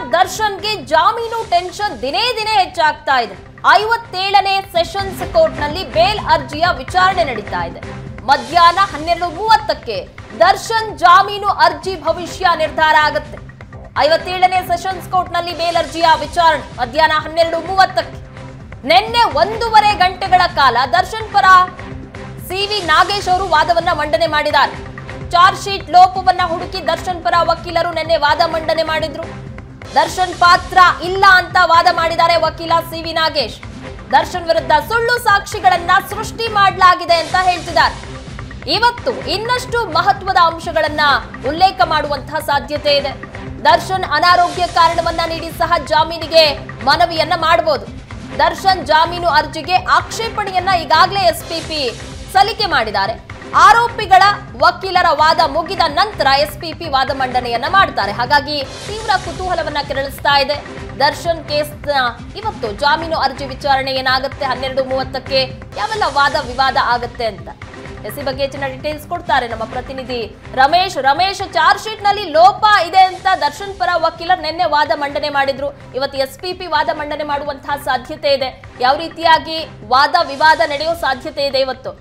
ದರ್ಶನ್ಗೆ ಜಾಮೀನು ಟೆನ್ಷನ್ ದಿನೇ ದಿನೇ ಹೆಚ್ಚಾಗ್ತಾ ಇದೆ ಐವತ್ತೇಳನೇ ಸೆಷನ್ಸ್ ಕೋರ್ಟ್ನಲ್ಲಿ ಬೇಲ್ ಅರ್ಜಿಯ ವಿಚಾರಣೆ ನಡೀತಾ ಇದೆ ಮಧ್ಯಾಹ್ನ ಹನ್ನೆರಡು ಮೂವತ್ತಕ್ಕೆ ದರ್ಶನ್ ಜಾಮೀನು ಅರ್ಜಿ ಭವಿಷ್ಯ ನಿರ್ಧಾರ ಆಗುತ್ತೆ ಐವತ್ತೇಳನೇ ಸೆಷನ್ಸ್ ಕೋರ್ಟ್ನಲ್ಲಿ ಬೇಲ್ ಅರ್ಜಿಯ ವಿಚಾರಣೆ ಮಧ್ಯಾಹ್ನ ಹನ್ನೆರಡು ಮೂವತ್ತಕ್ಕೆ ನಿನ್ನೆ ಒಂದೂವರೆ ಗಂಟೆಗಳ ಕಾಲ ದರ್ಶನ್ ಪರ ಸಿವಿ ನಾಗೇಶ್ ಅವರು ವಾದವನ್ನ ಮಂಡನೆ ಮಾಡಿದ್ದಾರೆ ಚಾರ್ಜ್ ಶೀಟ್ ಲೋಪವನ್ನ ಹುಡುಕಿ ದರ್ಶನ್ ಪರ ವಕೀಲರು ನಿನ್ನೆ ವಾದ ಮಂಡನೆ ಮಾಡಿದ್ರು ದರ್ಶನ್ ಪಾತ್ರ ಇಲ್ಲ ಅಂತ ವಾದ ಮಾಡಿದ್ದಾರೆ ವಕೀಲ ಸಿವಿ ನಾಗೇಶ್ ದರ್ಶನ್ ವಿರುದ್ಧ ಸುಳ್ಳು ಸಾಕ್ಷಿಗಳನ್ನ ಸೃಷ್ಟಿ ಮಾಡಲಾಗಿದೆ ಅಂತ ಹೇಳ್ತಿದ್ದಾರೆ ಇವತ್ತು ಇನ್ನಷ್ಟು ಮಹತ್ವದ ಅಂಶಗಳನ್ನ ಉಲ್ಲೇಖ ಮಾಡುವಂತಹ ಸಾಧ್ಯತೆ ಇದೆ ದರ್ಶನ್ ಅನಾರೋಗ್ಯ ಕಾರಣವನ್ನ ನೀಡಿ ಸಹ ಜಾಮೀನಿಗೆ ಮನವಿಯನ್ನ ಮಾಡಬಹುದು ದರ್ಶನ್ ಜಾಮೀನು ಅರ್ಜಿಗೆ ಆಕ್ಷೇಪಣೆಯನ್ನ ಈಗಾಗಲೇ ಎಸ್ಪಿಪಿ ಸಲ್ಲಿಕೆ ಮಾಡಿದ್ದಾರೆ ಆರೋಪಿಗಳ ವಕೀಲರ ವಾದ ಮುಗಿದ ನಂತರ ಎಸ್ಪಿಪಿ ವಾದ ಮಂಡನೆಯನ್ನ ಮಾಡ್ತಾರೆ ಹಾಗಾಗಿ ತೀವ್ರ ಕುತೂಹಲವನ್ನ ಕೆರಳಿಸ್ತಾ ಇದೆ ದರ್ಶನ್ ಕೇಸ್ನ ಇವತ್ತು ಜಾಮೀನು ಅರ್ಜಿ ವಿಚಾರಣೆ ಏನಾಗುತ್ತೆ ಹನ್ನೆರಡು ಮೂವತ್ತಕ್ಕೆ ಯಾವೆಲ್ಲ ವಾದ ವಿವಾದ ಆಗುತ್ತೆ ಅಂತ ಎಸ್ ಈ ಬಗ್ಗೆ ಹೆಚ್ಚಿನ ಡೀಟೇಲ್ಸ್ ಕೊಡ್ತಾರೆ ನಮ್ಮ ಪ್ರತಿನಿಧಿ ರಮೇಶ್ ರಮೇಶ್ ಚಾರ್ಜ್ ಶೀಟ್ ನಲ್ಲಿ ಲೋಪ ಇದೆ ಅಂತ ದರ್ಶನ್ ಪರ ವಕೀಲರು ನಿನ್ನೆ ವಾದ ಮಂಡನೆ ಮಾಡಿದ್ರು ಇವತ್ತು ಎಸ್ ಪಿ ವಾದ ಮಂಡನೆ ಮಾಡುವಂತಹ ಸಾಧ್ಯತೆ ಇದೆ ಯಾವ ರೀತಿಯಾಗಿ ವಾದ ವಿವಾದ ನಡೆಯೋ ಸಾಧ್ಯತೆ ಇದೆ ಇವತ್ತು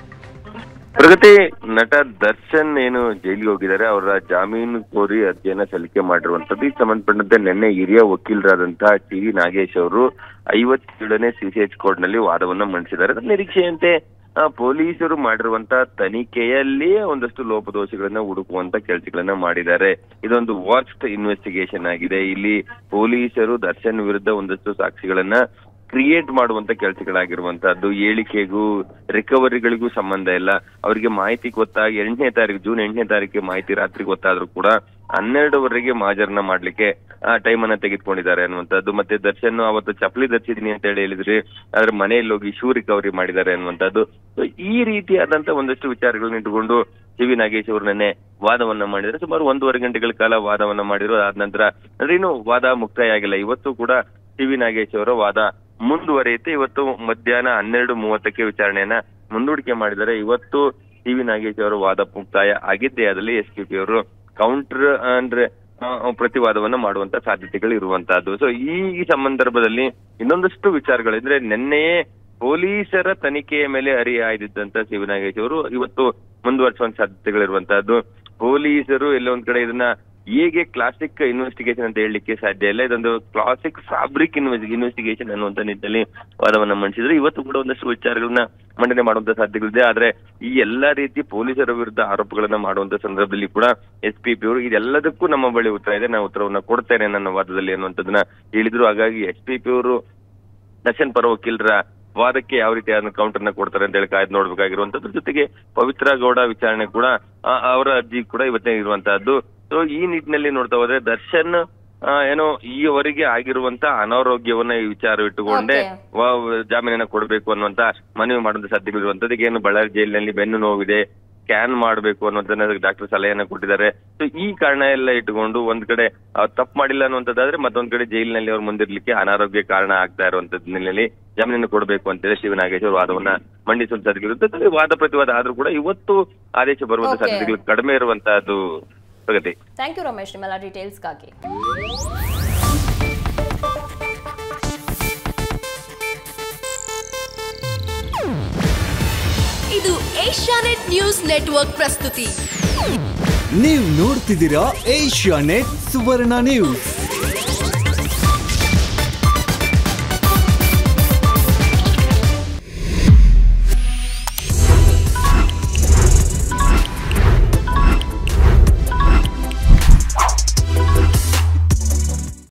ಪ್ರಗತಿ ನಟ ದರ್ಶನ್ ಏನು ಜೈಲಿಗೆ ಹೋಗಿದ್ದಾರೆ ಅವರ ಜಾಮೀನು ಕೋರಿ ಅರ್ಜಿಯನ್ನ ಸಲ್ಲಿಕೆ ಮಾಡಿರುವಂತದ್ದು ಈ ಸಂಬಂಧಪಟ್ಟಂತೆ ನಿನ್ನೆ ಹಿರಿಯ ವಕೀಲರಾದಂತಹ ಟಿ ವಿ ನಾಗೇಶ್ ಅವರು ಐವತ್ತೇಳನೇ ಸಿಸಿಎಚ್ ಕೋರ್ಟ್ ನಲ್ಲಿ ವಾದವನ್ನ ಮಂಡಿಸಿದ್ದಾರೆ ಅದರ ನಿರೀಕ್ಷೆಯಂತೆ ಆ, ಪೊಲೀಸರು ಮಾಡಿರುವಂತ ತನಿಖೆಯಲ್ಲಿ ಒಂದಷ್ಟು ಲೋಪದೋಷಗಳನ್ನ ಹುಡುಕುವಂತ ಕೆಲಸಗಳನ್ನ ಮಾಡಿದ್ದಾರೆ ಇದೊಂದು ವರ್ಸ್ಟ್ ಇನ್ವೆಸ್ಟಿಗೇಷನ್ ಆಗಿದೆ ಇಲ್ಲಿ ಪೊಲೀಸರು ದರ್ಶನ್ ವಿರುದ್ಧ ಒಂದಷ್ಟು ಸಾಕ್ಷಿಗಳನ್ನ ಕ್ರಿಯೇಟ್ ಮಾಡುವಂತ ಕೆಲಸಗಳಾಗಿರುವಂತಹದ್ದು ಹೇಳಿಕೆಗೂ ರಿಕವರಿಗಳಿಗೂ ಸಂಬಂಧ ಇಲ್ಲ ಅವರಿಗೆ ಮಾಹಿತಿ ಗೊತ್ತಾಗಿ ಎಂಟನೇ ತಾರೀಕು ಜೂನ್ ಎಂಟನೇ ತಾರೀಕಿಗೆ ಮಾಹಿತಿ ರಾತ್ರಿ ಗೊತ್ತಾದ್ರೂ ಕೂಡ ಹನ್ನೆರಡುವರೆಗೆ ಮಾಜರ್ನ ಮಾಡ್ಲಿಕ್ಕೆ ಟೈಮ್ ಅನ್ನ ತೆಗೆದುಕೊಂಡಿದ್ದಾರೆ ಅನ್ನುವಂಥದ್ದು ಮತ್ತೆ ದರ್ಶನ್ ಅವತ್ತು ಚಪ್ಪಲಿ ಧರಿಸಿದೀನಿ ಅಂತ ಹೇಳಿ ಹೇಳಿದ್ರಿ ಆದ್ರೆ ಮನೆಯಲ್ಲಿ ಹೋಗಿ ಶೂ ರಿಕವರಿ ಮಾಡಿದ್ದಾರೆ ಅನ್ನುವಂಥದ್ದು So, ಈ ರೀತಿಯಾದಂತ ಒಂದಷ್ಟು ವಿಚಾರಗಳನ್ನ ಇಟ್ಟುಕೊಂಡು ಸಿ ವಿ ನಾಗೇಶ್ ಅವರು ನಿನ್ನೆ ವಾದವನ್ನ ಮಾಡಿದ್ರೆ ಸುಮಾರು ಒಂದೂವರೆ ಗಂಟೆಗಳ ಕಾಲ ವಾದವನ್ನ ಮಾಡಿದ್ರು ಆದ ನಂತರ ಅಂದ್ರೆ ಇನ್ನು ವಾದ ಮುಕ್ತಾಯ ಆಗಿಲ್ಲ ಇವತ್ತು ಕೂಡ ಸಿ ವಿ ನಾಗೇಶ್ ಅವರ ವಾದ ಮುಂದುವರಿಯುತ್ತೆ ಇವತ್ತು ಮಧ್ಯಾಹ್ನ ಹನ್ನೆರಡು ಮೂವತ್ತಕ್ಕೆ ವಿಚಾರಣೆಯನ್ನ ಮುಂದೂಡಿಕೆ ಮಾಡಿದ್ದಾರೆ ಇವತ್ತು ಸಿ ವಿ ನಾಗೇಶ್ ಅವರ ವಾದ ಮುಕ್ತಾಯ ಆಗಿದ್ದೇ ಆದಲ್ಲಿ ಎಸ್ ಪಿ ಪಿ ಅವರು ಕೌಂಟರ್ ಅಂದ್ರೆ ಆ, ಪ್ರತಿವಾದವನ್ನ ಮಾಡುವಂತ ಸಾಧ್ಯತೆಗಳು ಇರುವಂತಹದ್ದು ಸೊ ಈ ಸಂದರ್ಭದಲ್ಲಿ ಇನ್ನೊಂದಷ್ಟು ವಿಚಾರಗಳಿದ್ರೆ ನಿನ್ನೆಯೇ ಪೊಲೀಸರ ತನಿಖೆಯ ಮೇಲೆ ಅರಿಯಾಯ್ದಿದ್ದಂತ ಸಿ ವಿ ನಾಗೇಶ್ ಅವರು ಇವತ್ತು ಮುಂದುವರಿಸುವಂತ ಸಾಧ್ಯತೆಗಳಿರುವಂತಹದ್ದು ಪೊಲೀಸರು ಎಲ್ಲ ಒಂದ್ ಕಡೆ ಇದನ್ನ ಹೇಗೆ ಕ್ಲಾಸಿಕ್ ಇನ್ವೆಸ್ಟಿಗೇಷನ್ ಅಂತ ಹೇಳಲಿಕ್ಕೆ ಸಾಧ್ಯ ಇಲ್ಲ ಇದೊಂದು ಕ್ಲಾಸಿಕ್ ಫ್ಯಾಬ್ರಿಕ್ ಇನ್ವೆಸ್ಟಿಗೇಷನ್ ಅನ್ನುವಂತ ನಿಟ್ಟಿನಲ್ಲಿ ವಾದವನ್ನ ಮಂಡಿಸಿದ್ರೆ ಇವತ್ತು ಕೂಡ ಒಂದಷ್ಟು ವಿಚಾರಗಳನ್ನ ಮಂಡನೆ ಮಾಡುವಂತ ಸಾಧ್ಯತೆಗಳಿದೆ ಆದ್ರೆ ಈ ಎಲ್ಲಾ ರೀತಿ ಪೊಲೀಸರ ವಿರುದ್ಧ ಆರೋಪಗಳನ್ನ ಮಾಡುವಂತ ಸಂದರ್ಭದಲ್ಲಿ ಕೂಡ ಎಸ್ ಪಿ ಪಿ ಅವರು ಇದೆಲ್ಲದಕ್ಕೂ ನಮ್ಮ ಬಳಿ ಉತ್ತರ ಇದೆ ನಾನು ಉತ್ತರವನ್ನ ಕೊಡ್ತೇನೆ ನನ್ನ ವಾದದಲ್ಲಿ ಅನ್ನುವಂಥದ್ದನ್ನ ಹೇಳಿದ್ರು ಹಾಗಾಗಿ ಎಸ್ ಪಿ ಪಿ ಅವರು ದರ್ಶನ್ ಪರ ವಕೀಲರ ವಾದಕ್ಕೆ ಯಾವ ರೀತಿ ಕೌಂಟರ್ ನ ಕೊಡ್ತಾರೆ ಅಂತ ಹೇಳಿ ಕಾಯ್ದು ನೋಡ್ಬೇಕಾಗಿರುವಂತದ್ರ ಜೊತೆಗೆ ಪವಿತ್ರ ಗೌಡ ವಿಚಾರಣೆ ಕೂಡ ಆ, ಅವರ ಅರ್ಜಿ ಕೂಡ ಇವತ್ತೇ ಇರುವಂತಹದ್ದು ಸೊ ಈ ನಿಟ್ಟಿನಲ್ಲಿ ನೋಡ್ತಾ ಹೋದ್ರೆ ದರ್ಶನ್ ಆ, ಏನೋ ಈವರೆಗೆ ಆಗಿರುವಂತ ಅನಾರೋಗ್ಯವನ್ನ ಈ ವಿಚಾರ ಇಟ್ಟುಕೊಂಡೇ Okay. ವ- ಜಾಮೀನನ್ನ ಕೊಡಬೇಕು ಅನ್ನುವಂತ ಮನವಿ ಮಾಡುವಂತ ಸಾಧ್ಯತೆಗಳು ಇರುವಂತದ್ದು ಏನು ಬಳ್ಳಾರಿ ಜೈಲಿನಲ್ಲಿ ಬೆನ್ನು ನೋವಿದೆ ಸ್ಕ್ಯಾನ್ ಮಾಡಬೇಕು ಅನ್ನೋದನ್ನ ಡಾಕ್ಟರ್ ಸಲಹೆಯನ್ನ ಕೊಟ್ಟಿದ್ದಾರೆ ಸೊ ಈ ಕಾರಣ ಎಲ್ಲ ಇಟ್ಟುಕೊಂಡು ಒಂದ್ ಕಡೆ ಅವ್ರು ತಪ್ಪು ಮಾಡಿಲ್ಲ ಅನ್ನುವಂಥದ್ದಾದ್ರೆ ಮತ್ತೊಂದ್ ಕಡೆ ಜೈಲಿನಲ್ಲಿ ಅವ್ರು ಮುಂದಿರ್ಲಿಕ್ಕೆ ಅನಾರೋಗ್ಯ ಕಾರಣ ಆಗ್ತಾ ಇರುವಂತದ್ ಹಿನ್ನೆಲೆಯಲ್ಲಿ ಜಾಮೀನನ್ನು ಕೊಡಬೇಕು ಅಂತೇಳಿ ಶಿವನಾಗೇಶ್ ಅವರು ವಾದವನ್ನ ಮಂಡಿಸುವಂತ ಸಾಧ್ಯತೆ ಇರುತ್ತೆ ಅದೇ ವಾದ ಪ್ರತಿವಾದ ಆದ್ರೂ ಕೂಡ ಇವತ್ತು ಆದೇಶ ಬರುವಂತ Okay. ಸಾಧ್ಯತೆಗಳು ಕಡಿಮೆ ಇರುವಂತಹದ್ದು ಪ್ರಗತಿ ಥ್ಯಾಂಕ್ ಯು ರಮೇಶ್ ನಿಮ್ಮೆಲ್ಲ ಡೀಟೇಲ್ಸ್ಗಾಗಿ ಇದು ಏಷ್ಯಾನೆಟ್ ನ್ಯೂಸ್ ನೆಟ್ವರ್ಕ್ ಪ್ರಸ್ತುತಿ ನೀವು ನೋಡ್ತಿದ್ದೀರಾ ಏಷ್ಯಾ ನೆಟ್ ಸುವರ್ಣ ನ್ಯೂಸ್